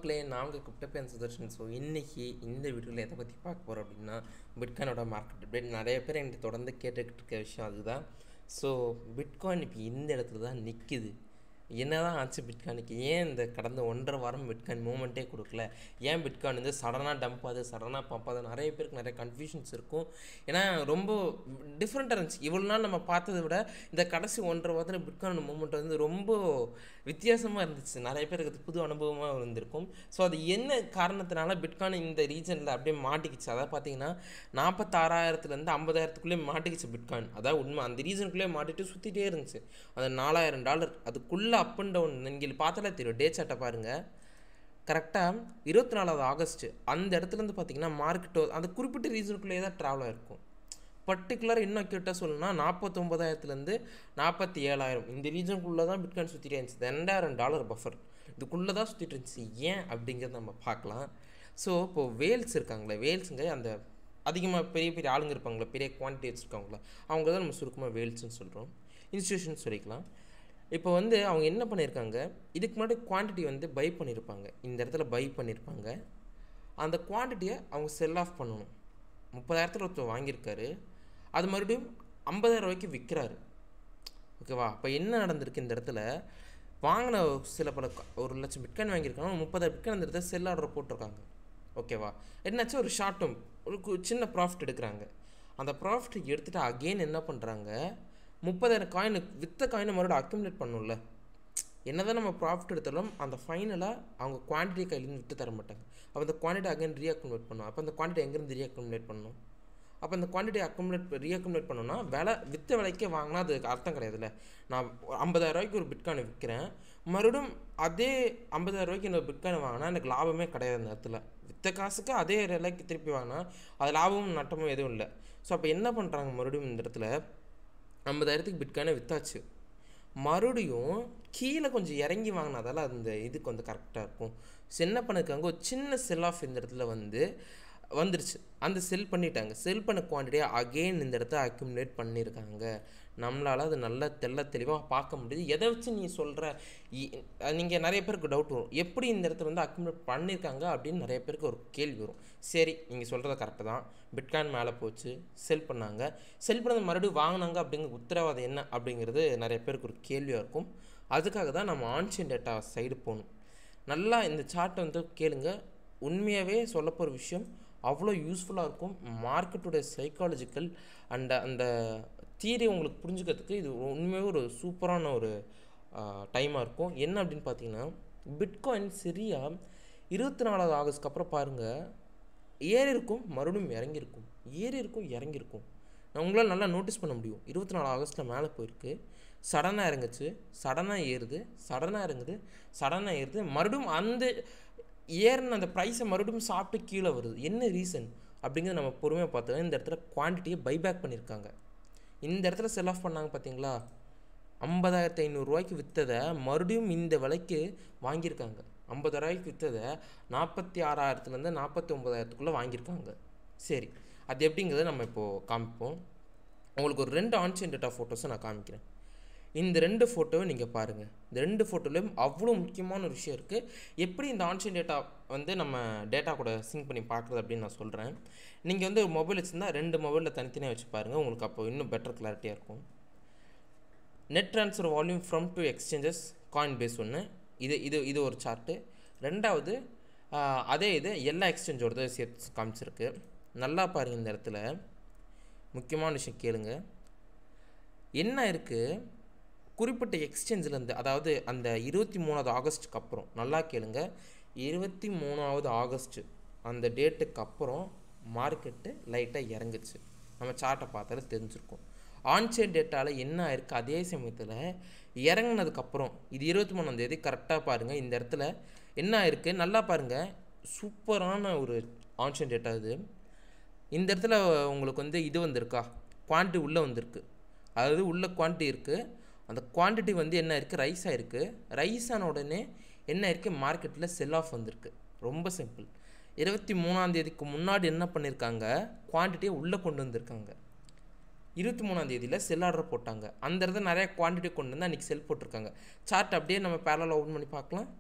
மக்களே நாங்கள் குப்டப்பேன் சுதர்ஷன் ஸோ இன்றைக்கி இந்த வீடியோவில் எதை பற்றி பார்க்க போகிறோம் அப்படின்னா பிட்காயினோட மார்க்கெட் அப்டேட் நிறைய பேர் என்கிட்ட தொடர்ந்து கேட்டுக்கிட்டு இருக்க விஷயம் அதுதான் ஸோ பிட்காயின் இப்போ இந்த இடத்துல தான் நிற்கிது என்ன தான் ஆச்சு பிட்காயினுக்கு ஏன் இந்த கடந்த ஒன்றரை வாரம் பிட்காயின் மூமெண்ட்டே கொடுக்கல ஏன் பிட்காயின் வந்து சடனாக டம்ப் ஆகுது சடனாக பம்ப் ஆகுது நிறைய பேருக்கு நிறைய கன்ஃபியூஷன்ஸ் இருக்கும் ஏன்னா ரொம்ப டிஃப்ரெண்ட்டாக இருந்துச்சு இவ்வளோ நாள் நம்ம பார்த்ததை விட இந்த கடைசி ஒன்றரை வாரத்தில் பிட்காயின் மூமெண்ட் வந்து ரொம்ப வித்தியாசமாக இருந்துச்சு நிறைய பேருக்கு அது புது அனுபவமாக இருந்திருக்கும் ஸோ அது என்ன காரணத்தினால பிட்காயின் இந்த ரீஜனில் அப்படியே மாட்டிக்கிச்சு அதாவது பார்த்தீங்கன்னா நாற்பத்தாறாயிரத்துலேருந்து ஐம்பதாயிரத்துக்குள்ளே மாட்டிக்கிச்சு பிட்காயின் அதான் உண்மை அந்த ரீசனுக்குள்ளே மாட்டிட்டு சுற்றிட்டே இருந்துச்சு அந்த நாலாயிரம் டாலர் அதுக்குள்ளே அப் அண்ட் டவுன் நீங்கள் பார்த்தாலே தெரியும் டே சாட்டை பாருங்கள் கரெக்டாக இருபத்தி நாலாவது ஆகஸ்ட் அந்த இடத்துலேருந்து பார்த்தீங்கன்னா மார்க்கெட்டோ அந்த குறிப்பிட்ட ரீசனுக்குள்ளேயே தான் ட்ராவல் ஆகிருக்கும் பர்டிகுலர் இன்னும் கிட்ட சொல்லணும்னா நாற்பத்தொம்பதாயிரத்துலேருந்து நாற்பத்தி ஏழாயிரம் இந்த ரீஜனுக்குள்ளே தான் பிட்காயின் சுற்றிட்டே இருந்துச்சு ரெண்டாயிரம் டாலர் பஃபர் இதுக்குள்ளே தான் சுற்றிட்டு இருந்துச்சு ஏன் அப்படிங்கிறத நம்ம பார்க்கலாம் ஸோ இப்போது வேல்ஸ் இருக்காங்களே வேல்ஸுங்க அந்த அதிகமாக பெரிய பெரிய ஆளுங்க இருப்பாங்களே பெரிய குவான்டிட்டி வச்சுருக்காங்களே அவங்க தான் நம்ம சுருக்கமாக வேல்ஸ்னு சொல்கிறோம் இன்ஸ்டியூஷன் சொல்லிக்கலாம் இப்போ வந்து அவங்க என்ன பண்ணியிருக்காங்க இதுக்கு முன்னாடி குவான்டிட்டி வந்து பை பண்ணியிருப்பாங்க இந்த இடத்துல பை பண்ணியிருப்பாங்க அந்த குவான்டிட்டியை அவங்க செல் ஆஃப் பண்ணணும் முப்பதாயிரத்தில் ஒருத்தர் வாங்கியிருக்காரு அது மறுபடியும் ஐம்பதாயிரம் ரூபாய்க்கு விற்கிறாரு ஓகேவா அப்போ என்ன நடந்திருக்கு இந்த இடத்துல வாங்கின சில பல ஒரு லட்சம் பிட்காயின் வாங்கியிருக்காங்க முப்பதாயிரம் பிட்காயின் அந்த இடத்துல செல் ஆர்டர் போட்டிருக்காங்க ஓகேவா என்னாச்சு ஒரு ஷார்ட் டேர்ம் ஒரு சின்ன ப்ராஃபிட் எடுக்கிறாங்க அந்த ப்ராஃபிட் எடுத்துகிட்டு அகெயின் என்ன பண்ணுறாங்க முப்பதாயிரம் காயின் வித்த காயினை மறுபடியும் அக்யூமுலேட் பண்ணும்ல என்ன தான் நம்ம ப்ராஃபிட் எடுத்தாலும் அந்த ஃபைனலாக அவங்க குவான்டிட்டி கையிலேருந்து விட்டு தர மாட்டாங்க அப்போ அந்த குவான்டிட்டி அகைன் ரீஅக்குமுலேட் பண்ணும் அப்போ அந்த குவான்டிட்டி எங்கேருந்து ரீஅக்குமுலேட் பண்ணணும் அப்போ அந்த குவான்டிட்டி அக்குமுலேட் ரீஅக்குமுலேட் பண்ணணும்னா விலை விற்ற விலைக்கே வாங்கினா அதுக்கு அர்த்தம் கிடையாதுல்ல நான் ஐம்பதாயிரம் ரூபாய்க்கு ஒரு பிட்காயின் விற்கிறேன் மறுபடியும் அதே ஐம்பதாயிரம் ரூபாய்க்கு இன்னொரு பிட்காயின் வாங்கினா எனக்கு லாபமே கிடையாது அந்த இடத்துல விற்ற காசுக்கு அதே விலைக்கு திருப்பி வாங்கினா அது லாபமும் நட்டமும் எதுவும் இல்லை ஸோ அப்போ என்ன பண்ணுறாங்க மறுபடியும் இந்த இடத்துல ஐம்பதாயிரத்துக்கு பிட்காயினை விற்றாச்சு மறுபடியும் கீழே கொஞ்சம் இறங்கி வாங்கினாதால அந்த இது கொஞ்சம் கரெக்டாக இருக்கும் என்ன பண்ணிருக்காங்க ஒரு சின்ன செல் ஆஃப் இந்த இடத்துல வந்து வந்துருச்சு அந்த செல் பண்ணிட்டாங்க செல் பண்ண குவான்டிட்டியை அகெயின் இந்த இடத்த அக்யூமுலேட் பண்ணியிருக்காங்க நம்மளால் அது நல்லா தெல்ல தெளிவாக பார்க்க முடியுது எதை வச்சு நீ சொல்கிற நீங்கள் நிறைய பேருக்கு டவுட் வரும் எப்படி இந்த இடத்துல வந்து அக்யூமுலேட் பண்ணியிருக்காங்க அப்படின்னு நிறைய பேருக்கு ஒரு கேள்வி வரும் சரி நீங்கள் சொல்கிறத கரெக்டு தான் பிட்காயின் மேலே போச்சு செல் பண்ணாங்க செல் பண்ணது மறுபடியும் வாங்கினாங்க அப்படிங்கிற உத்தரவாதம் என்ன அப்படிங்கிறது நிறைய பேருக்கு ஒரு கேள்வியாக இருக்கும் அதுக்காக தான் நம்ம ஆன்ஷியன் டேட்டா சைடு போகணும் நல்லா இந்த சார்ட்டை வந்து கேளுங்க உண்மையாகவே சொல்ல போகிற விஷயம் அவ்வளோ யூஸ்ஃபுல்லாக இருக்கும் மார்க்கெட்டுடைய சைக்காலஜிக்கல் அண்ட் அந்த தியரி உங்களுக்கு புரிஞ்சுக்கிறதுக்கு இது உண்மையாக ஒரு சூப்பரான ஒரு டைமாக இருக்கும் என்ன அப்படின்னு பார்த்தீங்கன்னா பிட்காயின் சரியாக இருபத்தி நாலாவது ஆகஸ்ட்க்கு அப்புறம் பாருங்கள் ஏறி இருக்கும் மறுபடியும் இறங்கியிருக்கும் ஏறி இருக்கும் இறங்கியிருக்கும் நான் உங்களால் நல்லா நோட்டீஸ் பண்ண முடியும் இருபத்தி நாலு ஆகஸ்ட்டில் மேலே போயிருக்கு சடனாக இறங்குச்சு சடனாக ஏறுது சடனாக இறங்குது சடனாக ஏறுது மறுபடியும் அந்த ஏறின அந்த ப்ரைஸை மறுபடியும் சாப்பிட்டு கீழே வருது என்ன ரீசன் அப்படிங்கிறத நம்ம பொறுமையாக பார்த்தோம் இந்த இடத்துல குவான்டிட்டியை பைபேக் பண்ணியிருக்காங்க இந்த இடத்துல செல் ஆஃப் பண்ணாங்க பார்த்தீங்களா ஐம்பதாயிரத்து ஐநூறுரூவாய்க்கு விற்றதை மறுபடியும் இந்த விலைக்கு வாங்கியிருக்காங்க ஐம்பதாயிரூவாய்க்கு விற்றதை நாற்பத்தி ஆறாயிரத்துலேருந்து நாற்பத்தி ஒம்பதாயிரத்துக்குள்ளே வாங்கியிருக்காங்க சரி அது எப்படிங்கிறத நம்ம இப்போது காமிப்போம் உங்களுக்கு ஒரு ரெண்டு ஆன்சைன் டேட்டா ஃபோட்டோஸை நான் காமிக்கிறேன் இந்த ரெண்டு ஃபோட்டோவை நீங்கள் பாருங்கள் இந்த ரெண்டு ஃபோட்டோலையும் அவ்வளோ முக்கியமான ஒரு விஷயம் இருக்குது எப்படி இந்த ஆன்சைன் டேட்டா வந்து நம்ம டேட்டா கூட சிங்க் பண்ணி பார்க்குறது அப்படின்னு நான் சொல்கிறேன் நீங்கள் வந்து ஒரு மொபைல் வச்சுருந்தா ரெண்டு மொபைலில் தனித்தனியாக வச்சு பாருங்கள் உங்களுக்கு அப்போ இன்னும் பெட்டர் கிளாரிட்டியாக இருக்கும் net transfer volume from to exchanges Coinbase ஒன்று இது இது இது ஒரு சார்ட்டு ரெண்டாவது அதே இது எல்லா எக்ஸ்சேஞ்சோடது சேர்த்து காமிச்சிருக்கு நல்லா பாருங்கள் இந்த இடத்துல முக்கியமான விஷயம் கேளுங்க என்ன இருக்குது குறிப்பிட்ட எக்ஸ்சேஞ்சிலேருந்து அதாவது அந்த இருபத்தி மூணாவது ஆகஸ்ட்டுக்கு அப்புறம் நல்லா கேளுங்க இருபத்தி மூணாவது ஆகஸ்ட்டு அந்த டேட்டுக்கு அப்புறம் மார்க்கெட்டு லைட்டாக இறங்குச்சு நம்ம சார்ட்டை பார்த்தாலே தெரிஞ்சிருக்கும் ஆன்சைன் டேட்டாவில் என்ன ஆயிருக்கு அதே சமயத்தில் இறங்கினதுக்கப்புறம் இது இருபத்தி மூணாந்தேதி கரெக்டாக பாருங்கள் இந்த இடத்துல என்ன ஆயிருக்கு நல்லா பாருங்கள் சூப்பரான ஒரு ஆன்சைன் டேட்டா இது இந்த இடத்துல உங்களுக்கு வந்து இது வந்திருக்கா குவான்டிட்டி உள்ளே வந்திருக்கு அதாவது உள்ள குவான்டிட்டி இருக்குது அந்த குவான்டிட்டி வந்து என்ன இருக்குது ரைஸ் ஆகிருக்கு ரைஸ் ஆன உடனே என்ன இருக்குது மார்க்கெட்டில் செல் ஆஃப் வந்திருக்கு ரொம்ப சிம்பிள் இருபத்தி மூணாந்தேதிக்கு முன்னாடி என்ன பண்ணியிருக்காங்க குவான்டிட்டியை உள்ளே கொண்டு வந்திருக்காங்க இருபத்தி மூணாந்தேதியில் செல் ஆர்டர் போட்டாங்க அந்த இடத்துல நிறைய குவான்டிட்டி கொண்டு வந்து அன்றைக்கி செல் போட்டிருக்காங்க சார்ட் அப்படியே நம்ம பேரலாக ஓப்பன் பண்ணி பார்க்கலாம்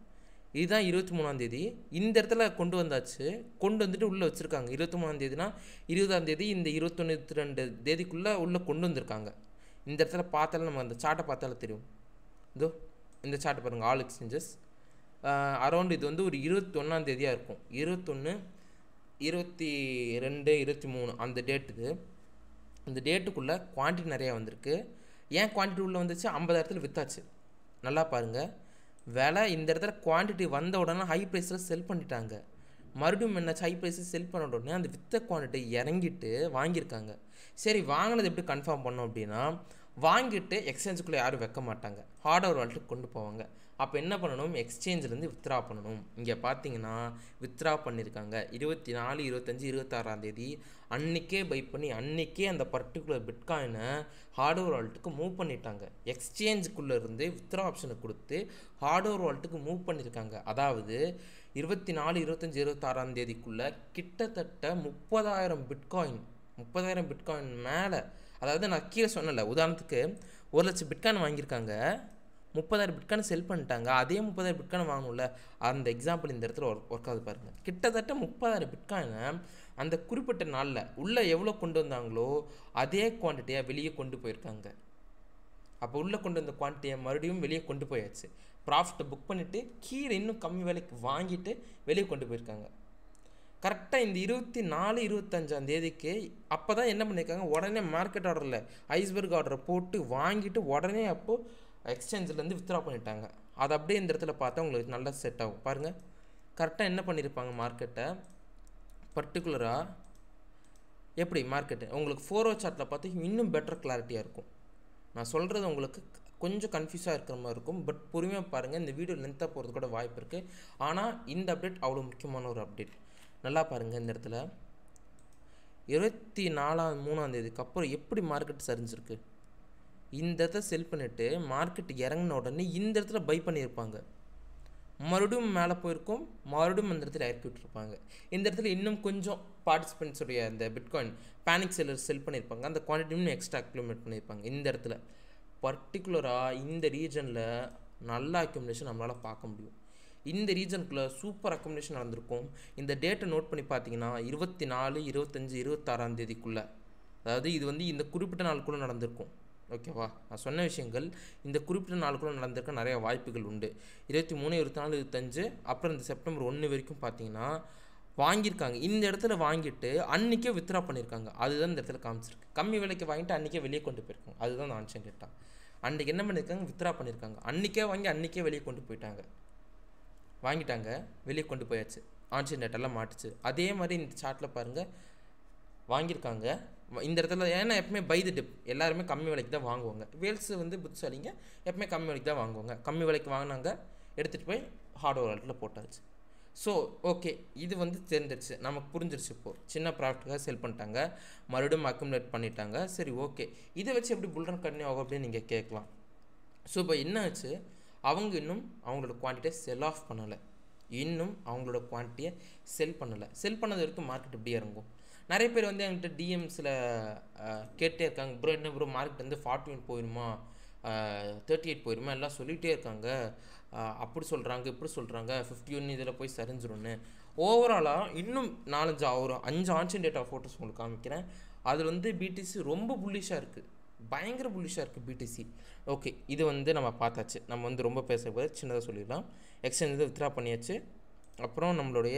இதுதான் இருபத்தி மூணாந்தேதி இந்த இடத்துல கொண்டு வந்தாச்சு கொண்டு வந்துட்டு உள்ளே வச்சுருக்காங்க இருபத்தி மூணாந்தேதினா இருபதாம் தேதி இந்த இருபத்தொன்று இருபத்தி ரெண்டு தேதிக்குள்ளே உள்ளே கொண்டு வந்திருக்காங்க இந்த இடத்துல பார்த்தாலும் நம்ம அந்த சார்ட்டை பார்த்தாலே தெரியும் இதோ இந்த சார்ட்டை பாருங்கள் ஆல் எக்ஸ்சேஞ்சஸ் அரௌண்ட் இது வந்து ஒரு இருபத்தி ஒன்றாந்தேதியாக இருக்கும் இருபத்தொன்று இருபத்தி ரெண்டு இருபத்தி மூணு அந்த டேட்டுக்கு அந்த டேட்டுக்குள்ளே குவான்டிட்டி நிறையா வந்திருக்கு ஏன் குவான்டிட்டி உள்ளே வந்துச்சு ஐம்பதாயிரத்தில் விற்றாச்சு நல்லா பாருங்கள் விலை இந்த இடத்துல குவான்டிட்டி வந்த உடனே ஹை ப்ரைஸில் செல் பண்ணிட்டாங்க மறுபடியும் என்னாச்சு ஹை ப்ரைஸில் செல் பண்ண உடனே அந்த வித்த குவான்டிட்டி இறங்கிட்டு வாங்கியிருக்காங்க சரி வாங்கினது எப்படி கன்ஃபார்ம் பண்ணோம் அப்படின்னா வாங்கிட்டு எக்ஸ்சேஞ்சுக்குள்ளே யாரும் வைக்க மாட்டாங்க ஹார்ட்வேர் வால்ட்டுக்கு கொண்டு போவாங்க அப்போ என்ன பண்ணணும் எக்ஸ்சேஞ்சிலேருந்து வித்ரா பண்ணணும் இங்கே பார்த்தீங்கன்னா வித்ரா பண்ணியிருக்காங்க இருபத்தி நாலு இருபத்தஞ்சி இருபத்தாறாம் தேதி அன்றைக்கே பை பண்ணி அன்றைக்கே அந்த பர்டிகுலர் பிட்காயினை ஹார்ட்வேர் வால்ட்டுக்கு மூவ் பண்ணிட்டாங்க எக்ஸ்சேஞ்சுக்குள்ளே இருந்து வித்ரா ஆப்ஷனை கொடுத்து ஹார்ட்வேர் வால்ட்டுக்கு மூவ் பண்ணியிருக்காங்க அதாவது இருபத்தி நாலு இருபத்தஞ்சி இருபத்தாறாம் தேதிக்குள்ளே கிட்டத்தட்ட முப்பதாயிரம் பிட்காயின் முப்பதாயிரம் பிட்காயின் மேலே அதாவது நான் கீழே சொன்னல உதாரணத்துக்கு ஒரு லட்சம் பிட்காயின் வாங்கியிருக்காங்க முப்பதாயிரம் பிட்காயின் செல் பண்ணிட்டாங்க அதே முப்பதாயிரம் பிட்காயின் வாங்கணும்ல அந்த எக்ஸாம்பிள் இந்த இடத்துல ஒர்க் ஒர்க் ஆகுது பாருங்கள் கிட்டத்தட்ட முப்பதாயிரம் பிட்காயினை அந்த குறிப்பிட்ட நாளில் உள்ளே எவ்வளோ கொண்டு வந்தாங்களோ அதே குவான்டிட்டியாக வெளியே கொண்டு போயிருக்காங்க அப்போ உள்ளே கொண்டு வந்த குவான்டிட்டியை மறுபடியும் வெளியே கொண்டு போயாச்சு ப்ராஃபிட்டை புக் பண்ணிவிட்டு கீழே இன்னும் கம்மி விலைக்கு வாங்கிட்டு வெளியே கொண்டு போயிருக்காங்க கரெக்டாக இந்த இருபத்தி நாலு இருபத்தஞ்சாம் தேதிக்கு அப்போ தான் என்ன பண்ணியிருக்காங்க உடனே மார்க்கெட் ஆர்டரில் ஐஸ்பர்க் ஆர்டரை போட்டு வாங்கிட்டு உடனே அப்போது எக்ஸ்சேஞ்சிலேருந்து வித்ட்ரா பண்ணிட்டாங்க அது அப்படியே இந்த இடத்துல பார்த்தா உங்களுக்கு நல்லா செட் ஆகும் பாருங்கள் கரெக்டாக என்ன பண்ணியிருப்பாங்க மார்க்கெட்டை பர்டிகுலராக எப்படி மார்க்கெட்டு உங்களுக்கு ஃபோர் ஓ சார்ட்டில் பார்த்து இன்னும் பெட்டர் கிளாரிட்டியாக இருக்கும் நான் சொல்கிறது உங்களுக்கு கொஞ்சம் கன்ஃபியூஸாக இருக்கிற மாதிரி இருக்கும் பட் பொறுமையாக பாருங்கள் இந்த வீடியோ லென்த்தாக போகிறது கூட வாய்ப்பு இருக்குது ஆனால் இந்த அப்டேட் அவ்வளோ முக்கியமான ஒரு அப்டேட் நல்லா பாருங்கள் இந்த இடத்துல இருபத்தி நாலாம் மூணாம் தேதிக்கு அப்புறம் எப்படி மார்க்கெட் சரிஞ்சிருக்கு இந்த இடத்த செல் பண்ணிவிட்டு மார்க்கெட் இறங்கின உடனே இந்த இடத்துல பை பண்ணியிருப்பாங்க மறுபடியும் மேலே போயிருக்கும் மறுபடியும் அந்த இடத்துல இறக்கி விட்டுருப்பாங்க இந்த இடத்துல இன்னும் கொஞ்சம் பார்ட்டிசிபென்ட்ஸுடைய அந்த பிட்காயின் பேனிக் செல்லர் செல் பண்ணியிருப்பாங்க அந்த குவான்டிட்டி இன்னும் எக்ஸ்ட்ரா அக்யூமுலேட் பண்ணியிருப்பாங்க இந்த இடத்துல பர்டிகுலராக இந்த ரீஜனில் நல்ல அக்யூமுலேஷன் நம்மளால் பார்க்க முடியும் இந்த ரீஜனுக்குள்ளே சூப்பர் அக்கமடேஷன் நடந்திருக்கும் இந்த டேட்டை நோட் பண்ணி பார்த்தீங்கன்னா இருபத்தி நாலு இருபத்தஞ்சி இருபத்தாறாம் தேதிக்குள்ளே அதாவது இது வந்து இந்த குறிப்பிட்ட நாளுக்குள்ளே நடந்திருக்கும் ஓகேவா நான் சொன்ன விஷயங்கள் இந்த குறிப்பிட்ட நாளுக்குள்ளே நடந்திருக்க நிறைய வாய்ப்புகள் உண்டு இருபத்தி மூணு இருபத்தி நாலு இருபத்தஞ்சு அப்புறம் இந்த செப்டம்பர் ஒன்று வரைக்கும் பார்த்தீங்கன்னா வாங்கியிருக்காங்க இந்த இடத்துல வாங்கிட்டு அன்றைக்கே வித்ரா பண்ணியிருக்காங்க அதுதான் இந்த இடத்துல காமிச்சிருக்கு கம்மி விலைக்கு வாங்கிட்டு அன்றைக்கே வெளியே கொண்டு போயிருக்காங்க அதுதான் அந்த ஆன்சன் டேட்டா அன்றைக்கி என்ன பண்ணியிருக்காங்க வித்ரா பண்ணியிருக்காங்க அன்றைக்கே வாங்கி அன்றைக்கே வெளியே கொண்டு போயிட்டாங்க வாங்கிட்டாங்க வெளியே கொண்டு போயாச்சு ஆன்சைன் டேட்டெல்லாம் மாட்டுச்சு அதே மாதிரி இந்த சார்ட்டில் பாருங்கள் வாங்கியிருக்காங்க இந்த இடத்துல ஏன்னா எப்பவுமே பை தி டிப் எல்லாருமே கம்மி விலைக்கு தான் வாங்குவாங்க வேல்ஸ் வந்து புத்திசாலிங்க எப்பவுமே கம்மி விலைக்கு தான் வாங்குவாங்க கம்மி விலைக்கு வாங்கினாங்க எடுத்துகிட்டு போய் ஹார்ட்வேர் வாலெட்டில் போட்டாச்சு ஸோ ஓகே இது வந்து தெரிஞ்சிருச்சு நமக்கு புரிஞ்சிருச்சு இப்போது சின்ன ப்ராடக்ட்டுக்காக செல் பண்ணிட்டாங்க மறுபடியும் அக்குமுலேட் பண்ணிட்டாங்க சரி ஓகே இதை வச்சு எப்படி புல்ரன் கண்டினியூ ஆகும் அப்படின்னு நீங்கள் கேட்கலாம் ஸோ இப்போ என்ன ஆச்சு அவங்க இன்னும் அவங்களோட குவான்டிட்டியை செல் ஆஃப் பண்ணலை இன்னும் அவங்களோட குவான்டிட்டியை செல் பண்ணலை செல் பண்ணது வரைக்கும் மார்க்கெட் எப்படி இறங்கும் நிறைய பேர் வந்து என்கிட்ட டிஎம்ஸில் கேட்டே இருக்காங்க ப்ரோ என்ன ப்ரோ மார்க்கெட் வந்து ஃபார்ட்டி ஒன் போயிடுமா தேர்ட்டி எயிட் போயிடுமா எல்லாம் சொல்லிகிட்டே இருக்காங்க அப்படி சொல்கிறாங்க இப்படி சொல்கிறாங்க ஃபிஃப்டி ஒன் இதில் போய் சரிஞ்சிரும்னு ஓவராலாக இன்னும் நாலஞ்சு ஒரு அஞ்சு ஆன்சன் டேட்டா ஃபோட்டோஸ் உங்களுக்கு காமிக்கிறேன் அதில் வந்து பிடிசி ரொம்ப புல்லிஷாக இருக்குது பயங்கர புல்லிஷாக இருக்குது பிடிசி ஓகே இது வந்து நம்ம பார்த்தாச்சு நம்ம வந்து ரொம்ப பேசக்கூடாது சின்னதாக சொல்லிடலாம் எக்ஸ்சேஞ்ச் வந்து வித்ரா பண்ணியாச்சு அப்புறம் நம்மளுடைய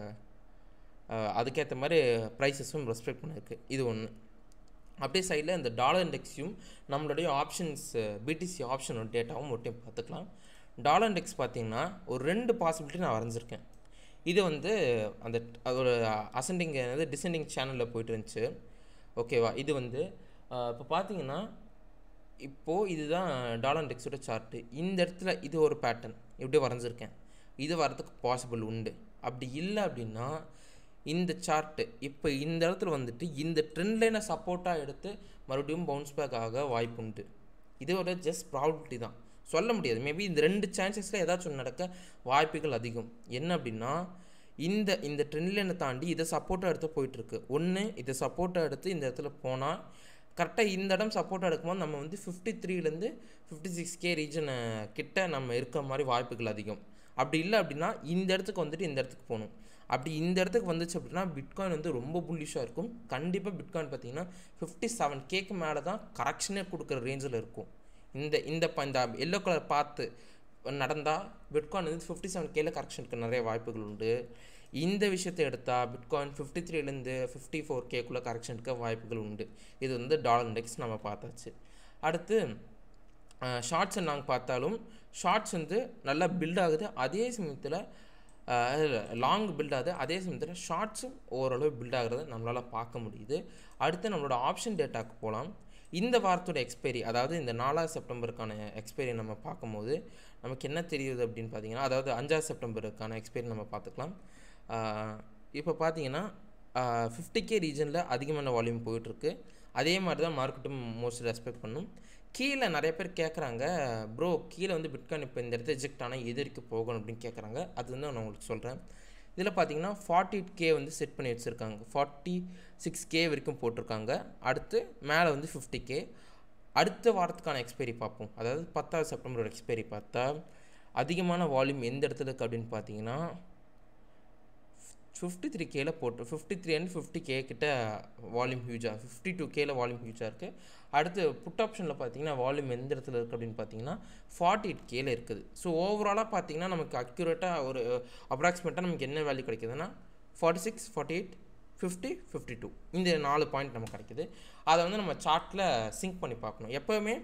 அதுக்கேற்ற மாதிரி ப்ரைஸஸும் ரெஸ்பெக்ட் பண்ணியிருக்கு இது ஒன்று அப்படியே சைடில் இந்த டாலர் இண்டெக்ஸையும் நம்மளுடைய ஆப்ஷன்ஸ் பிடிசி ஆப்ஷனோட டேட்டாவும் ஒட்டியும் பார்த்துக்கலாம் டாலர் இண்டெக்ஸ் பார்த்தீங்கன்னா ஒரு ரெண்டு பாசிபிலிட்டி நான் வரைஞ்சிருக்கேன் இது வந்து அந்த அதோட அசெண்டிங் அதாவது டிசெண்டிங் சேனலில் போயிட்டு இருந்துச்சு ஓகேவா இது வந்து இப்போ பார்த்தீங்கன்னா இப்போது இதுதான் டாலர் இண்டெக்ஸோட சார்ட்டு இந்த இடத்துல இது ஒரு பேட்டர்ன் இப்படி வரைஞ்சிருக்கேன் இது வரதுக்கு பாசிபிள் உண்டு அப்படி இல்லை அப்படின்னா இந்த சார்ட்டு இப்போ இந்த இடத்துல வந்துட்டு இந்த ட்ரெண்ட் லைனை சப்போர்ட்டாக எடுத்து மறுபடியும் பவுன்ஸ் பேக் ஆக வாய்ப்பு உண்டு இதோட ஜஸ்ட் ப்ராபபிலிட்டி தான் சொல்ல முடியாது மேபி இந்த ரெண்டு சான்சஸில் ஏதாச்சும் நடக்க வாய்ப்புகள் அதிகம் என்ன அப்படின்னா இந்த இந்த ட்ரெண்ட் லைனை தாண்டி இதை சப்போர்ட்டாக எடுத்து போயிட்டுருக்கு ஒன்று இதை சப்போர்ட்டாக எடுத்து இந்த இடத்துல போனால் கரெக்டாக இந்த இடம் சப்போர்ட்டாக எடுக்கும்போது நம்ம வந்து ஃபிஃப்டி த்ரீலேருந்து ஃபிஃப்டி சிக்ஸ் கே ரீஜனை கிட்ட நம்ம இருக்கிற மாதிரி வாய்ப்புகள் அதிகம் அப்படி இல்லை அப்படின்னா இந்த இடத்துக்கு வந்துட்டு இந்த இடத்துக்கு போகணும் அப்படி இந்த இடத்துக்கு வந்துச்சு அப்படின்னா பிட்காயின் வந்து ரொம்ப புல்லிஷாக இருக்கும் கண்டிப்பாக பிட்காயின் பார்த்தீங்கன்னா ஃபிஃப்டி செவன் கேக்கு மேலே தான் கரெக்ஷனே கொடுக்குற ரேஞ்சில் இருக்கும் இந்த இந்த ப- இந்த எல்லோ கலர் பார்த்து நடந்தால் பிட்காயின் வந்து ஃபிஃப்டி செவன் கேல கரெக்ஷனுக்கு நிறைய வாய்ப்புகள் உண்டு இந்த விஷயத்தை எடுத்தால் பிட்காயின் ஃபிஃப்டி த்ரீலேருந்து ஃபிஃப்டி ஃபோர் கேக்குள்ளே கரெக்ஷனுக்கு வாய்ப்புகள் உண்டு இது வந்து டாலர் இண்டெக்ஸ் நம்ம பார்த்தாச்சு அடுத்து ஷார்ட்ஸை நாங்கள் பார்த்தாலும் ஷார்ட்ஸ் வந்து நல்லா பில்ட் ஆகுது அதே சமயத்தில் லாங் பில்ட் ஆகுது அதே சமயத்தில் ஷார்ட்ஸும் ஓரளவு பில்ட் ஆகுறத நம்மளால் பார்க்க முடியுது அடுத்து நம்மளோட ஆப்ஷன் டேட்டாக்கு போகலாம் இந்த வாரத்தோட எக்ஸ்பைரி அதாவது இந்த நாலாவது செப்டம்பருக்கான எக்ஸ்பைரி நம்ம பார்க்கும்போது நமக்கு என்ன தெரியுது அப்படின்னு பார்த்தீங்கன்னா அதாவது அஞ்சாவது செப்டம்பருக்கான எக்ஸ்பைரி நம்ம பார்த்துக்கலாம் இப்போ பார்த்தீங்கன்னா ஃபிஃப்டி கே ரீஜனில் அதிகமான வால்யூம் போயிட்டுருக்கு அதே மாதிரி தான் மார்க்கெட்டும் மோஸ்ட் ரெஸ்பெக்ட் பண்ணும் கீழே நிறைய பேர் கேட்குறாங்க ப்ரோ கீழே வந்து பிட்காயின் இப்போ இந்த இடத்துல எஜெக்ட் ஆனால் எது வரைக்கும் போகணும் அப்படின்னு கேட்குறாங்க அது வந்து நான் உங்களுக்கு சொல்கிறேன் இதில் பார்த்தீங்கன்னா ஃபார்ட்டி கே வந்து செட் பண்ணி வச்சுருக்காங்க ஃபார்ட்டி சிக்ஸ் கே வரைக்கும் போட்டிருக்காங்க அடுத்து மேலே வந்து ஃபிஃப்டி கே அடுத்த வாரத்துக்கான எக்ஸ்பைரி பார்ப்போம் அதாவது பத்தாவது செப்டம்பரோட எக்ஸ்பைரி பார்த்தா அதிகமான வால்யூம் எந்த இடத்துல இருக்குது அப்படின்னு பார்த்தீங்கன்னா ஃபிஃப்டி த்ரீ கேல போட்டு fifty three and fifty K கிட்ட வால்யூம் ஹியூஜாக ஃபிஃப்டி டூ கேல வால்யூம் ஹியூஜாக இருக்குது அடுத்து புட் ஆப்ஷனில் பார்த்தீங்கன்னா வால்யூம் எந்த இடத்துல இருக்குது அப்படின்னு பார்த்தீங்கன்னா ஃபார்ட்டி எயிட் கேல இருக்குது ஸோ ஓவராலாக பார்த்தீங்கன்னா நமக்கு அக்யூரேட்டாக ஒரு அப்ராக்சிமேட்டாக நமக்கு என்ன வேல்யூ கிடைக்குதுன்னா forty six forty eight fifty fifty two இந்த நாலு பாயிண்ட் நமக்கு கிடைக்குது அதை வந்து நம்ம சார்ட்டில் சிங்க் பண்ணி பார்க்கணும் எப்போவுமே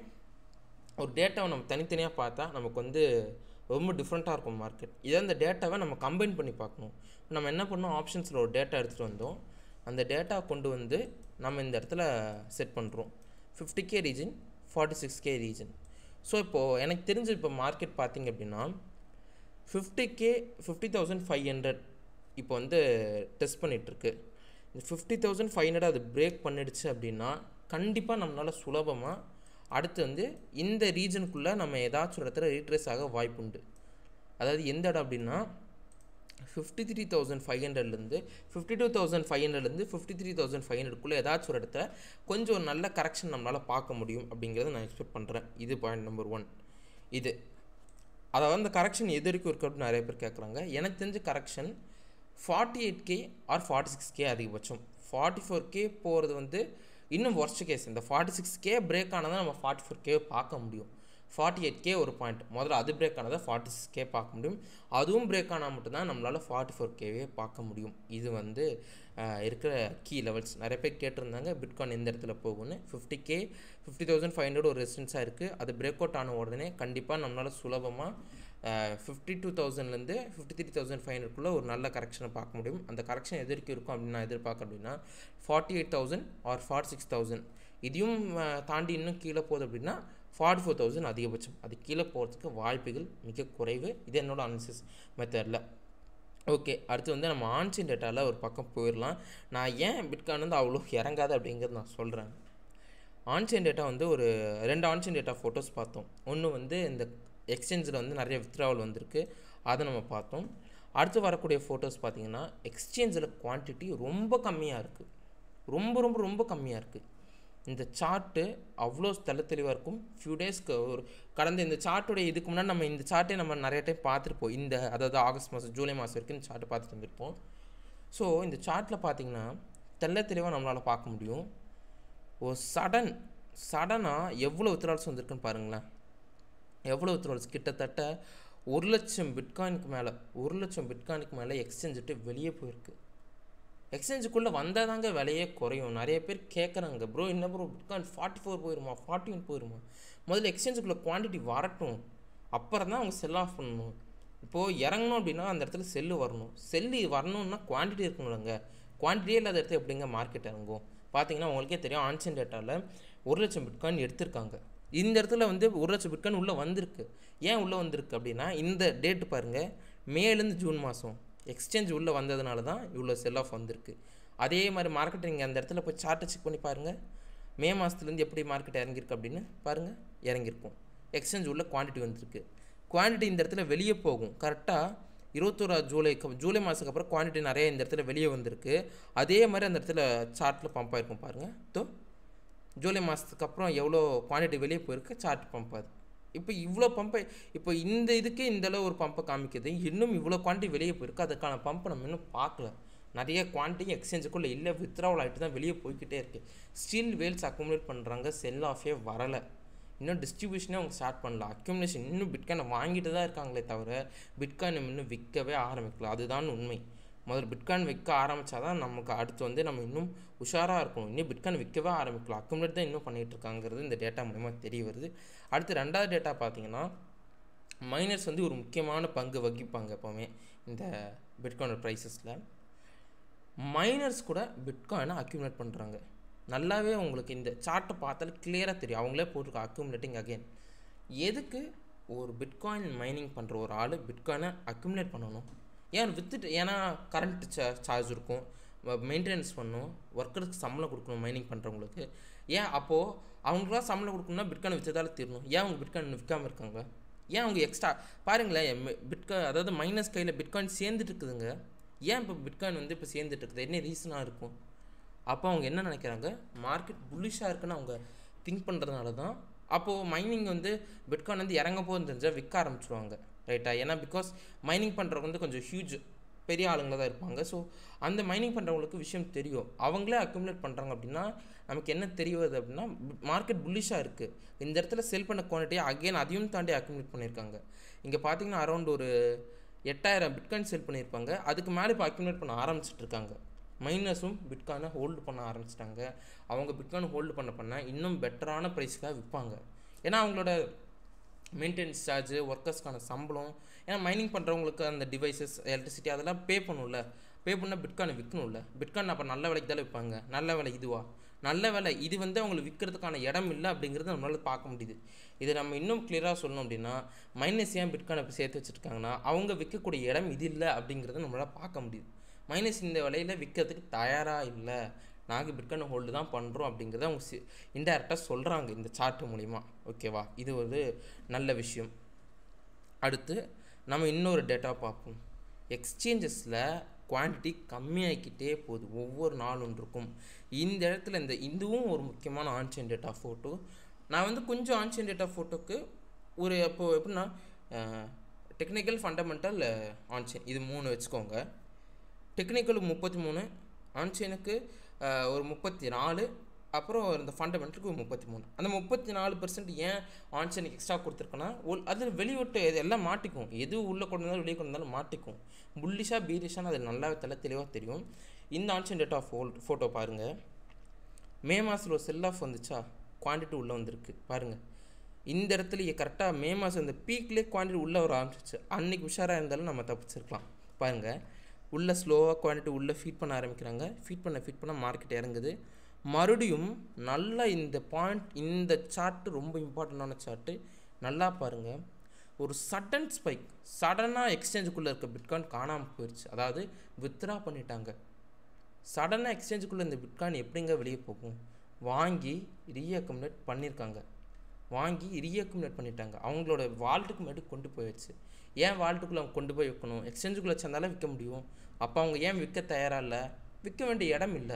ஒரு டேட்டாவை நம்ம தனித்தனியாக பார்த்தா நமக்கு வந்து ரொம்ப டிஃப்ரெண்ட்டாக இருக்கும் மார்க்கெட் இதே அந்த டேட்டாவை நம்ம கம்பைன் பண்ணி பார்க்கணும் நம்ம என்ன பண்ணோம் ஆப்ஷன்ஸில் ஒரு டேட்டா எடுத்துகிட்டு வந்தோம் அந்த டேட்டா கொண்டு வந்து நம்ம இந்த இடத்துல செட் பண்ணுறோம் fifty K region forty six K region so இப்போது எனக்கு தெரிஞ்சு இப்போ மார்க்கெட் பார்த்தீங்க அப்படின்னா fifty K fifty thousand five hundred இப்போ வந்து டெஸ்ட் பண்ணிகிட்ருக்கு இந்த ஃபிஃப்டி தௌசண்ட் ஃபைவ் ஹண்ட்ரட் அது பிரேக் பண்ணிடுச்சு அப்படின்னா கண்டிப்பாக நம்மளால் சுலபமாக அடுத்து வந்து இந்த ரீஜனுக்குள்ளே நம்ம ஏதாச்சும் ஒரு இடத்துல ரீட்ரேஸ் ஆக வாய்ப்புண்டு அதாவது எந்த இடம் அப்படின்னா ஃபிஃப்டி த்ரீ தௌசண்ட் ஃபைவ் ஹண்ட்ரட்லேருந்து ஃபிஃப்டி டூ தௌசண்ட் ஃபைவ் ஹண்ட்ரட்லேருந்து ஃபிஃப்டி த்ரீ தௌசண்ட் ஃபைவ் ஹண்ட்ரட்குள்ளே ஏதாச்சும் ஒரு இடத்துல கொஞ்சம் ஒரு நல்ல கரெக்ஷன் நம்மளால் பார்க்க முடியும் அப்படிங்கிறத நான் எக்ஸ்பெக்ட் பண்ணுறேன் இது பாயிண்ட் நம்பர் ஒன் இது அதாவது அந்த கரெக்ஷன் எது வரைக்கும் இருக்கு அப்படின்னு நிறைய பேர் கேட்குறாங்க எனக்கு தெரிஞ்ச correction forty eight K or forty six K அதிகபட்சம் ஃபார்ட்டி ஃபோர் கே போகிறது வந்து இன்னும் ஒர்ஸ்ட் கேஸ் இந்த ஃபார்ட்டி சிக்ஸ் கே பிரேக் ஆனதான் நம்ம ஃபார்ட்டி ஃபோர் கே பார்க்க முடியும் ஃபார்ட்டி எயிட் கே ஒரு பாயிண்ட் முதல்ல அது பிரேக் ஆனதை ஃபார்ட்டி சிக்ஸ் கே பார்க்க முடியும் அதுவும் பிரேக் ஆனால் மட்டும்தான் நம்மளால் ஃபார்ட்டி ஃபோர் கேவே பார்க்க முடியும் இது வந்து அஹ், இருக்கிற கீ லெவல்ஸ் நிறைய பேர் கேட்டிருந்தாங்க பிட்காயின் எந்த இடத்துல போகும்னு fifty K fifty thousand five hundred ஒரு ரெசிஸ்டன்ஸாக இருக்குது அது பிரேக் அவுட் ஆன உடனே கண்டிப்பாக நம்மளால் சுலபமாக ஃபிஃப்டி டூ தௌசண்ட்லேருந்து ஃபிஃப்டி த்ரீ தௌசண்ட் ஃபைவ் ஹண்ட்ரட்குள்ளே ஒரு நல்ல கரெக்ஷனை பார்க்க முடியும் அந்த கரெக்ஷன் எது வரைக்கும் இருக்கும் அப்படின்னு நான் எதிர்பார்க்க அப்படின்னா forty eight thousand or forty six thousand இதையும் அஹ், தாண்டி இன்னும் கீழே போகுது அப்படின்னா ஃபார்ட்டி ஃபோர் தௌசண்ட் அதிகபட்சம் அது கீழே போகிறதுக்கு வாய்ப்புகள் மிக குறைவு இது என்னோட அனாலிசிஸ் மெத்தடில் ஓகே அடுத்து வந்து நம்ம ஆன்சைன் டேட்டாவில் ஒரு பக்கம் போயிடலாம் நான் ஏன் பிட்காயின் வந்து அவ்வளோ இறங்காது அப்படிங்கிறது நான் சொல்கிறேன் ஆன்சைன் டேட்டா வந்து ஒரு ரெண்டு ஆன்சைன் டேட்டா ஃபோட்டோஸ் பார்த்தோம் ஒன்று வந்து இந்த எக்ஸ்சேஞ்சில் வந்து நிறைய வித்ட்ராவல் வந்திருக்கு அதை நம்ம பார்த்தோம் அடுத்து வரக்கூடிய ஃபோட்டோஸ் பார்த்தீங்கன்னா எக்ஸ்சேஞ்சில் குவான்டிட்டி ரொம்ப கம்மியாக இருக்குது ரொம்ப ரொம்ப ரொம்ப கம்மியாக இருக்குது இந்த சார்ட்டு அவ்வளோ தெள்ள தெளிவாக இருக்கும் ஃபியூ டேஸ்க்கு ஒரு கடந்த இந்த சார்ட்டோட இதுக்கு முன்னாடி நம்ம இந்த சார்ட்டே நம்ம நிறைய டைம் பார்த்துருப்போம் இந்த அதாவது ஆகஸ்ட் மாதம் ஜூலை மாதம் வரைக்கும் இந்த சார்ட்டை பார்த்துட்டு வந்திருப்போம் ஸோ இந்த சார்ட்டில் பார்த்தீங்கன்னா தெள்ள தெளிவாக நம்மளால் பார்க்க முடியும் ஒரு சடன் சடனாக எவ்வளோ வித்ரால்ஸ் வந்திருக்குன்னு பாருங்களேன் எவ்வளோ வித்ரால்ஸ் கிட்டத்தட்ட ஒரு லட்சம் பிட்காயினுக்கு மேலே ஒரு லட்சம் பிட்காயினுக்கு மேலே எக்ஸ்சேஞ்ச் விட்டு வெளியே போயிருக்கு எக்ஸ்சேஞ்சுக்குள்ளே வந்தால் தாங்க விலையே குறையும் நிறைய பேர் கேட்குறாங்க ப்ரோ என்ன ப்ரோ பிட்காயின் ஃபார்ட்டி ஃபோர் போயிருமா ஃபார்ட்டி ஒன் போயிருமா முதல்ல எக்ஸ்சேஞ்சுக்குள்ளே குவான்டிட்டி வரட்டும் அப்புறம் தான் அவங்க செல் ஆஃப் பண்ணணும் இப்போது இறங்கணும் அப்படின்னா அந்த இடத்துல செல்லு வரணும் செல்லு வரணும்னா குவான்டிட்டி இருக்கணும்லங்க குவான்டிட்டியே இல்லாத இடத்துல எப்படிங்க மார்க்கெட் இறங்கும் பார்த்தீங்கன்னா உங்களுக்கே தெரியும் ஆன்சைன் டேட்டாவில் ஒரு லட்சம் பிட்காயின் எடுத்திருக்காங்க இந்த இடத்துல வந்து ஒரு லட்சம் பிட்காயின் உள்ளே வந்திருக்கு ஏன் உள்ளே வந்திருக்கு அப்படின்னா இந்த டேட்டு பாருங்கள் மேலேருந்து ஜூன் மாதம் எக்ஸ்சேஞ்ச் உள்ளே வந்ததுனால தான் இவ்வளோ செல் ஆஃப் வந்திருக்கு அதே மாதிரி மார்க்கெட் நீங்கள் அந்த இடத்துல போய் சார்ட்டை செக் பண்ணி பாருங்கள் மே மாதத்துலேருந்து எப்படி மார்க்கெட் இறங்கியிருக்கு அப்படின்னு பாருங்கள் இறங்கியிருக்கும் எக்ஸ்சேஞ்ச் உள்ள குவான்டிட்டி வந்திருக்கு குவான்டிட்டி இந்த இடத்துல வெளியே போகும் கரெக்டாக இருபத்தோரா ஜூலை ஜூலை மாதத்துக்கு அப்புறம் குவான்டிட்டி நிறைய இந்த இடத்துல வெளியே வந்திருக்கு அதே மாதிரி அந்த இடத்துல சார்ட்டில் பம்ப் ஆயிருக்கும் பாருங்கள் தோ ஜூலை மாதத்துக்கு அப்புறம் எவ்வளோ குவான்டிட்டி வெளியே போயிருக்கு சார்ட் பம்ப் ஆகுது இப்போ இவ்வளோ பம்பை இப்போ இந்த இதுக்கே இந்த அளவு ஒரு பம்பை காமிக்குது இன்னும் இவ்வளோ குவான்டிட்டி வெளியே போயிருக்கு அதுக்கான பம்பை நம்ம இன்னும் பார்க்கல நிறைய குவான்டிட்டி எக்ஸ்சேஞ்சுக்குள்ளே இல்லை வித்ராவல் ஆகிட்டு தான் வெளியே போய்கிட்டே இருக்குது ஸ்டில் வேல்ஸ் அக்குமுலேட் பண்ணுறாங்க செல் ஆஃபே வரலை இன்னும் டிஸ்ட்ரிபியூஷனே அவங்க ஸ்டார்ட் பண்ணல அக்யூமுலேஷன் இன்னும் பிட்காயினை வாங்கிட்டு தான் இருக்காங்களே தவிர பிட்காயின் இன்னும் விற்கவே ஆரம்பிக்கல அதுதான் உண்மை முதல்ல பிட்காயின் விற்க ஆரம்பித்தா தான் நமக்கு அடுத்து வந்து நம்ம இன்னும் உஷாராக இருக்கணும் இன்னும் பிட்காயின் விற்கவே ஆரம்பிக்கலாம் அக்குமுலேட் தான் இன்னும் பண்ணிகிட்டு இருக்காங்கிறது இந்த டேட்டா மூலிமா தெரிய வருது அடுத்து ரெண்டாவது டேட்டா பார்த்தீங்கன்னா மைனர்ஸ் வந்து ஒரு முக்கியமான பங்கு வகிப்பாங்க எப்போவுமே இந்த பிட்காயின் ப்ரைஸஸில் மைனர்ஸ் கூட பிட்காயினை அக்யூமுலேட் பண்ணுறாங்க நல்லாவே உங்களுக்கு இந்த சார்ட்டை பார்த்தாலே கிளியராக தெரியும் அவங்களே போட்டிருக்க அக்யூமுலேட்டிங் அகெயின் எதுக்கு ஒரு பிட்காயின் மைனிங் பண்ணுற ஒரு ஆள் பிட்காயினை அக்யூமுலேட் பண்ணணும் ஏன் வித்துட்டு ஏன்னா கரண்ட் சா சார்ஜ் இருக்கும் மெயின்டெனன்ஸ் பண்ணணும் ஒர்க்கருக்கு சம்பளம் கொடுக்கணும் மைனிங் பண்ணுறவங்களுக்கு ஏன் அப்போது அவங்களுக்குலாம் சம்பளம் கொடுக்கணும்னா பிட்காயின் விற்றதால தீரணும் ஏன் அவங்க பிட்காயின் விற்காமல் இருக்காங்க ஏன் அவங்க எக்ஸ்ட்ரா பாருங்களேன் பிட்காயின் அதாவது மைனஸ் கையில் பிட்காயின் சேர்ந்துட்டு இருக்குதுங்க ஏன் இப்போ பிட்காயின் வந்து இப்போ சேர்ந்துட்டு இருக்குது என்ன ரீசனாக இருக்கும் அப்போ அவங்க என்ன நினைக்கிறாங்க மார்க்கெட் புல்லிஷாக இருக்குன்னு அவங்க திங்க் பண்ணுறதுனால தான் அப்போது மைனிங் வந்து பிட்காயின் வந்து இறங்க போகுதுன்னு தெரிஞ்சால் விற்க ஆரம்பிச்சிருவாங்க ரைட்டா ஏன்னா பிகாஸ் மைனிங் பண்ணுறவங்க வந்து கொஞ்சம் ஹியூஜ் பெரிய ஆளுங்களாக தான் இருப்பாங்க ஸோ அந்த மைனிங் பண்ணுறவங்களுக்கு விஷயம் தெரியும் அவங்களே அக்யூமுலேட் பண்ணுறாங்க அப்படின்னா நமக்கு என்ன தெரிய வருது அப்படின்னா மார்க்கெட் புல்லிஷாக இருக்குது இந்த இடத்துல செல் பண்ண குவான்டிட்டியை அகெயின் அதையும் தாண்டி அக்யூமுலேட் பண்ணியிருக்காங்க இங்கே பார்த்தீங்கன்னா அரௌண்ட் ஒரு எட்டாயிரம் பிட்காயின் செல் பண்ணியிருப்பாங்க அதுக்கு மேலே இப்போ அக்யூமுலேட் பண்ண ஆரம்பிச்சிட்டு இருக்காங்க மைனஸும் பிட்காயினை ஹோல்டு பண்ண ஆரம்பிச்சிட்டாங்க அவங்க பிட்காயின் ஹோல்டு பண்ண பண்ண இன்னும் பெட்டரான ப்ரைஸ்க்காக விற்பாங்க ஏன்னா அவங்களோட மெயின்டெனன்ஸ் சார்ஜ் ஒர்க்கர்ஸ்க்கான சம்பளம் ஏன்னா மைனிங் பண்ணுறவங்களுக்கு அந்த டிவைசஸ் எலக்ட்ரிசிட்டி அதெல்லாம் பே பண்ணும்ல பே பண்ணால் பிட்காயின் விற்கணும்ல பிட்காயின் அப்போ நல்ல விலைக்கு தான் விற்பாங்க நல்ல விலை இதுவா நல்ல விலை இது வந்து அவங்களுக்கு விற்கிறதுக்கான இடம் இல்லை அப்படிங்கிறத நம்மளால் பார்க்க முடியுது இதை நம்ம இன்னும் கிளியராக சொல்லணும் அப்படின்னா மைனஸ் ஏன் பிட்காயின் இப்போ சேர்த்து வச்சுருக்காங்கன்னா அவங்க விற்கக்கூடிய இடம் இது இல்லை அப்படிங்கிறத நம்மளால் பார்க்க முடியுது மைனஸ் இந்த விலையில் விற்கிறதுக்கு தயாராக இல்லை நாங்கள் பிட்காயின் ஹோல்டு தான் பண்ணுறோம் அப்படிங்கிறத அவங்க சி இன்டெரக்டாக சொல்கிறாங்க இந்த சார்ட்டு மூலிமா ஓகேவா இது ஒரு நல்ல விஷயம் அடுத்து நம்ம இன்னொரு டேட்டா பார்ப்போம் எக்ஸ்சேஞ்சஸில் குவான்டிட்டி கம்மியாகிக்கிட்டே போகுது ஒவ்வொரு நாளும் இருக்கும் இந்த இடத்துல இந்த இதுவும் ஒரு முக்கியமான ஆன்சைன் டேட்டா ஃபோட்டோ நான் வந்து கொஞ்சம் ஆன்சைன் டேட்டா ஃபோட்டோக்கு ஒரு இப்போது எப்படின்னா டெக்னிக்கல் ஃபண்டமெண்டல் ஆன்சைன் இது மூணு வச்சுக்கோங்க டெக்னிக்கல் முப்பத்தி மூணு ஆன்சைனுக்கு ஒரு முப்பத்தி நாலு அப்புறம் இந்த ஃபண்டமெண்டலுக்கு முப்பத்தி மூணு அந்த முப்பத்தி நாலு பர்சன்ட் ஏன் ஆன்சைனுக்கு எக்ஸ்ட்ரா கொடுத்துருக்கோன்னா உள் அதில் வெளிவிட்டு இது எல்லாம் மாட்டிக்கும் எது உள்ளே கொண்டு வந்தாலும் வெளியே கொண்டு வந்தாலும் மாட்டிக்கும் புல்லிஷாக பீரிஷான்னு அது நல்லாவே தலை தெளிவாக தெரியும் இந்த ஆன்சைன் டேட் ஆஃப் ஃபோல் ஃபோட்டோ பாருங்கள் மே மாதத்தில் ஒரு செல் ஆஃப் வந்துச்சா குவான்டிட்டி உள்ளே வந்திருக்கு பாருங்கள் இந்த இடத்துல கரெக்டாக மே மாதம் இந்த பீக்லேயே குவான்டிட்டி உள்ளே வர ஆரம்பிச்சிச்சு அன்றைக்கி உஷாராக இருந்தாலும் நம்ம தப்பிச்சிருக்கலாம் பாருங்கள் உள்ளே ஸ்லோவாக குவான்டிட்டி உள்ளே ஃபீட் பண்ண ஆரம்பிக்கிறாங்க ஃபீட் பண்ண ஃபீட் பண்ண மார்க்கெட் இறங்குது மறுபடியும் நல்லா இந்த பாயிண்ட் இந்த சார்ட்டு ரொம்ப இம்பார்ட்டண்ட்டான சார்ட்டு நல்லா பாருங்கள் ஒரு சடன் ஸ்பைக் சடனாக எக்ஸ்சேஞ்சுக்குள்ளே இருக்க பிட்காயின் காணாமல் போயிடுச்சு அதாவது வித்ரா பண்ணிட்டாங்க சடனாக எக்ஸ்சேஞ்சுக்குள்ளே இந்த பிட்காயின் எப்படிங்க வெளியே போகும் வாங்கி ரீஅக்கமுலேட் பண்ணியிருக்காங்க வாங்கி ரீஅக்குமுலேட் பண்ணிட்டாங்க அவங்களோட வால்ட்டுக்கு முன்னாடி கொண்டு போயிடுச்சு ஏன் வால்ட்டுக்குள்ளே அவங்க கொண்டு போய் வைக்கணும் எக்ஸ்சேஞ்சுக்குள்ளே சேர்ந்தாலும் விற்க முடியும் அப்போ அவங்க ஏன் விற்க தயாராக இல்லை விற்க வேண்டிய இடம் இல்லை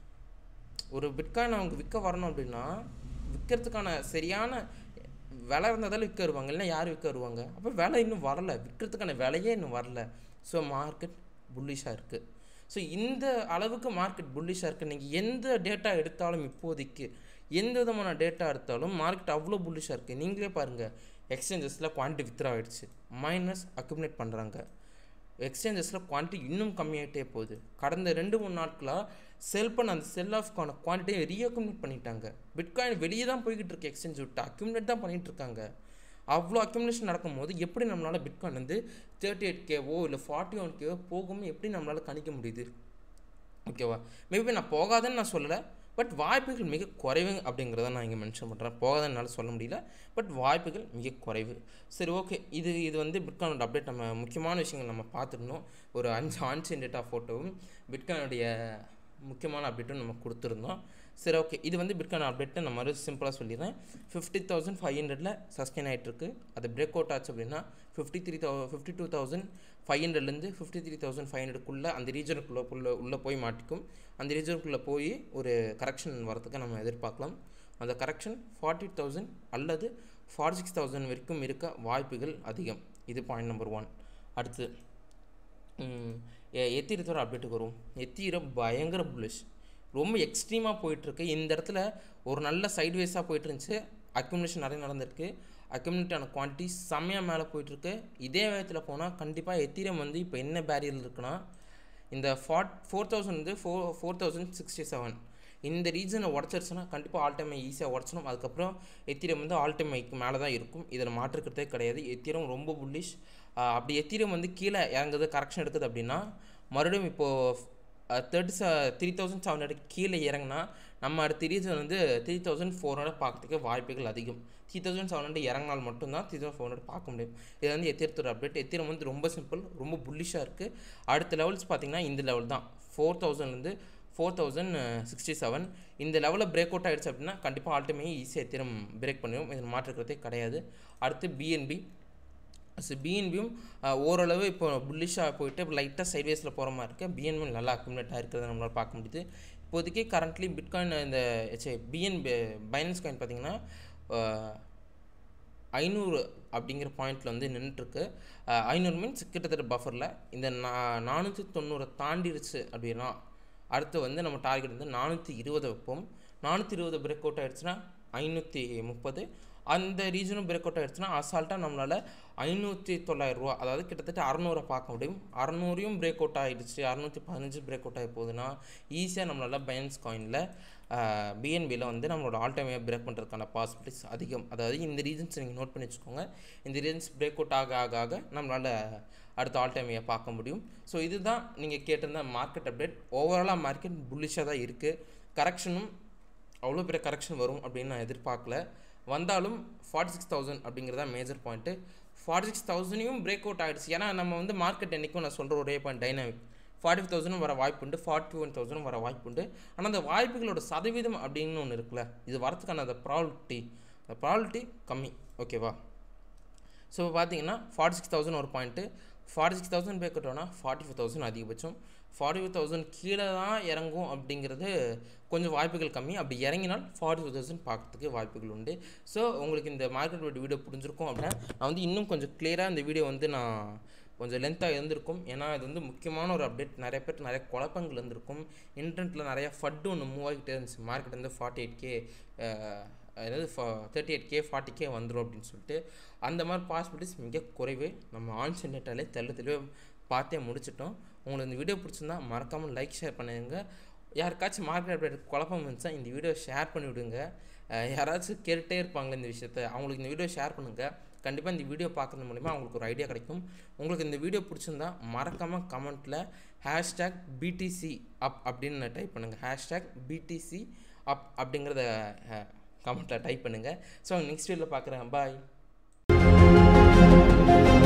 ஒரு பிட்காயின் அவங்க விற்க வரணும் அப்படின்னா விற்கிறதுக்கான சரியான விலை இருந்தாலும் விற்க வருவாங்க இல்லைன்னா யார் விற்க வருவாங்க அப்போ விலை இன்னும் வரல விற்கிறதுக்கான விலையே இன்னும் வரல ஸோ மார்க்கெட் புல்லிஷாக இருக்குது ஸோ இந்த அளவுக்கு மார்க்கெட் புல்லிஷாக இருக்குது நீங்கள் எந்த டேட்டா எடுத்தாலும் இப்போதைக்கு எந்த விதமான டேட்டா எடுத்தாலும் மார்க்கெட் அவ்வளோ புல்லிஷாக இருக்குது நீங்களே பாருங்கள் எக்ஸ்சேஞ்சஸில் குவான்டிட்டி வித்ரா ஆகிடுச்சு மைனஸ் அக்குமுலேட் பண்ணுறாங்க எக்ஸ்சேஞ்சஸில் குவான்டிட்டி இன்னும் கம்மியாகிட்டே போகுது கடந்த ரெண்டு மூணு நாட்களாக செல் பண்ண அந்த செல் ஆஃப்க்கான குவான்டிட்டியை ரீஅக்குமுலேட் பண்ணிட்டாங்க பிட்காயின் வெளியே தான் போய்கிட்டு இருக்கு எக்ஸ்சேஞ்ச் விட்டு அக்யூமுலேட் தான் பண்ணிகிட்டு இருக்காங்க அவ்வளோ அக்யூமுலேஷன் நடக்கும்போது எப்படி நம்மளால் பிட்காயின் வந்து தேர்ட்டி எயிட் கேவோ இல்லை ஃபார்ட்டி ஒன் கேவோ போகும்னு எப்படி நம்மளால் கணிக்க முடியுது ஓகேவா மேபி நான் போகாதேன்னு நான் சொல்லலை பட் வாய்ப்புகள் மிக குறைவு அப்படிங்கிறத நான் இங்கே மென்ஷன் பண்ணுறேன் போகாதனால சொல்ல முடியல பட் வாய்ப்புகள் மிக குறைவு சரி ஓகே இது இது வந்து பிட்கானோட அப்டேட் நம்ம முக்கியமான விஷயங்கள் நம்ம பார்த்துருந்தோம் ஒரு அஞ்சு ஆன்சைன் டேட்டா ஃபோட்டோவும் பிட்கானுடைய முக்கியமான அப்டேட்டும் நம்ம கொடுத்துருந்தோம் சரி ஓகே இது வந்து பிட்கான் அப்டேட்டை நான் மறு சிம்பிளாக சொல்லிடுறேன் ஃபிஃப்டி தௌசண்ட் ஃபைவ் ஹண்ட்ரடில் சஸ்டெயின் ஆகிட்டுருக்கு அது பிரேக் அவுட் ஆச்சு அப்படின்னா ஃபிஃப்டி த்ரீ தௌ ஃபிஃப்டி டூ தௌசண்ட் ஃபைவ் ஹண்ட்ரட்லேருந்து ஃபிஃப்டி த்ரீ தௌசண்ட் ஃபைவ் ஹண்ட்ரடுக்குள்ளே அந்த ரீஜனுக்குள்ளே உள்ள உள்ளே போய் மாட்டிக்கும் அந்த ரீஜனுக்குள்ளே போய் ஒரு கரெக்ஷன் வரதுக்கு நம்ம எதிர்பார்க்கலாம் அந்த கரெக்ஷன் ஃபார்ட்டி தௌசண்ட் அல்லது ஃபார்ட்டி சிக்ஸ் தௌசண்ட் வரைக்கும் இருக்க வாய்ப்புகள் அதிகம் இது பாயிண்ட் நம்பர் ஒன் அடுத்து எத்தீரத்தோட அப்டேட்டுக்கு வரும் எத்தீரம் பயங்கர புல்லிஷ் ரொம்ப எக்ஸ்ட்ரீமாக போயிட்டுருக்கு இந்த இடத்துல ஒரு நல்ல சைட்வேஸாக போயிட்டு இருந்துச்சு அக்யூமுலேஷன் நிறைய நடந்திருக்கு அக்யூமுலேட்டான குவான்டிட்டி செம்மையாக மேலே போயிட்டுருக்கு இதே வேகத்தில் போனால் கண்டிப்பாக எத்தீரம் வந்து இப்போ என்ன பேரியர் இருக்குன்னா இந்த ஃபார்ட் ஃபோர் தௌசண்ட் வந்து four four thousand sixty seven இந்த ரீஜனை உடச்சிருச்சுன்னா கண்டிப்பாக ஆல் டைம் ஈஸியாக உடச்சிடும் அதுக்கப்புறம் எத்திரம் வந்து ஆல் டைம் ஐக்கு மேலே தான் இருக்கும் இதில் மாற்றுக்கிறதே கிடையாது எத்திரம் ரொம்ப புல்லிஷ் அப்படி எத்திரம் வந்து கீழே இறங்குது கரெக்ஷன் எடுக்குது அப்படின்னா மறுபடியும் இப்போது தேர்ட்டி ச த்ரீ தௌசண்ட் செவன் ஹண்ட்ரட் கீழே இறங்கினா நம்ம அடுத்த ரீசன் வந்து த்ரீ தௌசண்ட் ஃபோர் ஹண்ட்ரட் பார்க்கறதுக்கு வாய்ப்புகள் அதிகம் த்ரீ தௌசண்ட் செவன் ஹண்ட்ரட் இறங்கினால் மட்டும்தான் த்ரீ தௌசண்ட் ஃபோர் ஹண்ட்ரட் பார்க்க முடியும் இது வந்து எத்திரத்தோட அப்டேட் எத்திரம் வந்து ரொம்ப சிம்பிள் ரொம்ப புல்லிஷாக இருக்குது அடுத்த லெவல்ஸ் பார்த்திங்கன்னா இந்த லெவல் தான் ஃபோர் தௌசண்ட்லேருந்து ஃபோர் தௌசண்ட் சிக்ஸ்டி செவன் இந்த லெவலில் பிரேக் அவுட் ஆகிடுச்சு அப்படின்னா கண்டிப்பாக ஆல்டமே ஈஸியாக எத்திரம் பிரேக் பண்ணிடும் இதில் மாற்றுக்கிறதே கிடையாது அடுத்து பிஎன்பி ஸோ பிஎன்பியும் ஓரளவு இப்போ புல்லிஷாக போயிட்டு லைட்டாக சைட்வேஸில் போகிற மாதிரி இருக்குது பிஎன்பியும் நல்லா அக்குமுலேட் ஆகிருக்கிறத நம்மளால் பார்க்க முடியுது இப்போதைக்கு கரண்ட்லி பிட்காயின் இந்த சரி பிஎன்பி பைனான்ஸ் காயின் பார்த்திங்கன்னா ஐநூறு அப்படிங்கிற பாயிண்டில் வந்து நின்றுட்டுருக்கு ஐநூறு மீன்ஸ் கிட்டத்தட்ட பஃபரில் இந்த நா நானூற்றி தொண்ணூறை தாண்டிடுச்சு அப்படின்னா அடுத்து வந்து நம்ம டார்கெட் வந்து நானூற்றி இருபது வைப்போம் நானூற்றி இருபது பிரேக் அவுட் ஆகிடுச்சுன்னா ஐநூற்றி முப்பது அந்த ரீஜனும் பிரேக் அவுட் ஆகிடுச்சுன்னா அசால்ட்டாக நம்மளால் ஐநூற்றி தொள்ளாயிரரூவா அதாவது கிட்டத்தட்ட அறநூறை பார்க்க முடியும் அறநூறையும் பிரேக் அவுட் ஆகிடுச்சு அறநூற்றி பதினஞ்சு பிரேக் அவுட் ஆகி போகுதுன்னா ஈஸியாக நம்மளால் பைனான்ஸ் காயினில் பிஎன்பியில் வந்து நம்மளோட ஆல் டைம் பிரேக் பண்ணுறதுக்கான பாசிபிலிட்டிஸ் அதிகம் அதாவது இந்த ரீசன்ஸ் நீங்கள் நோட் பண்ணி வச்சுக்கோங்க இந்த ரீசன்ஸ் பிரேக் அவுட் ஆக ஆக ஆக நம்மளால் அடுத்த ஆல் டைமையை பார்க்க முடியும் ஸோ இதுதான் நீங்கள் கேட்டிருந்த மார்க்கெட் அப்டேட் ஓவராலாக மார்க்கெட் புல்லிஷாக தான் இருக்குது கரெக்ஷனும் அவ்வளோ பெரிய கரெக்ஷன் வரும் அப்படின்னு நான் எதிர்பார்க்கல வந்தாலும் ஃபார்ட்டி சிக்ஸ் தௌசண்ட் அப்படிங்கிறதா மேஜர் பாயிண்ட்டு ஃபார்ட்டி சிக்ஸ் தௌசண்டையும் பிரேக் அவுட் ஆகிடுச்சு ஏன்னா நம்ம வந்து மார்க்கெட் என்றைக்கும் நான் சொல்கிற ஒரே பாயிண்ட் டைனாமிக் ஃபார்ட்டி ஃபைவ் தௌசண்டும் வர வாய்ப்புண்டு ஃபார்ட்டி ஒன் தௌசண்டும் வர வாய்ப்புண்டு ஆனால் அந்த வாய்ப்புகளோட சதவீதம் அப்படின்னு ஒன்று இருக்குல்ல இது வரதுக்கான அந்த ப்ராபிலிட்டி அந்த ப்ராபிலிட்டி கம்மி ஓகேவா ஸோ இப்போ பார்த்தீங்கன்னா ஃபார்ட்டி சிக்ஸ் தௌசண்ட் ஒரு point forty six thousand break out ஆனால் ஃபார்ட்டி ஃபைவ் தௌசண்ட் அதிகபட்சம் ஃபார்ட்டி ஃபைவ் தௌசண்ட் கீழே தான் இறங்கும் அப்படிங்கிறது கொஞ்சம் வாய்ப்புகள் கம்மி அப்படி இறங்கினால் ஃபார்ட்டி ஃபைவ் தௌசண்ட் பார்க்கறதுக்கு வாய்ப்புகள் உண்டு ஸோ உங்களுக்கு இந்த மார்க்கெட் வீடியோ புரிஞ்சிருக்கும் அப்படின்னா நான் வந்து இன்னும் கொஞ்சம் கிளியராக இந்த வீடியோ வந்து நான் கொஞ்சம் லென்த்தாக இருந்திருக்கும் ஏன்னா இது வந்து முக்கியமான ஒரு அப்டேட் நிறைய பேர் நிறைய குழப்பங்கள் இருந்திருக்கும் இன்டர்நெட்டில் நிறைய ஃபட்டு ஒன்று மூவ் ஆகிட்டே இருந்துச்சு மார்க்கெட் வந்து ஃபார்ட்டி எயிட் கே அதாவது thirty eight K forty K வந்துடும் அப்படின்னு சொல்லிட்டு அந்த மாதிரி பாசிபிலிட்டிஸ் மிக குறைவு நம்ம ஆன்ஸ் நெட்டாலே தெல்ல தெளிவாக பார்த்தே முடிச்சிட்டோம் உங்களுக்கு இந்த வீடியோ பிடிச்சிருந்தா மறக்காமல் லைக் ஷேர் பண்ணுங்க யாருக்காச்சும் மார்க்கெட் அப்டேட் குழப்பம் இருந்துச்சா இந்த வீடியோ ஷேர் பண்ணி விடுங்க யாராச்சும் கேட்டுகிட்டே இருப்பாங்களே இந்த விஷயத்த அவங்களுக்கு இந்த வீடியோ ஷேர் பண்ணுங்கள் கண்டிப்பாக இந்த வீடியோ பார்க்குறது மூலிமா அவங்களுக்கு ஒரு ஐடியா கிடைக்கும் உங்களுக்கு இந்த வீடியோ பிடிச்சிருந்தா மறக்காமல் கமெண்ட்டில் ஹேஷ்டேக் பிடிசி அப் அப்படின்னு டைப் பண்ணுங்கள் ஹேஷ்டேக் பிடிசி அப் அப்படிங்கிறத கமெண்ட்டில் டைப் பண்ணுங்கள் ஸோ நெக்ஸ்ட் வீடியோவில் பார்க்குறேன் பாய்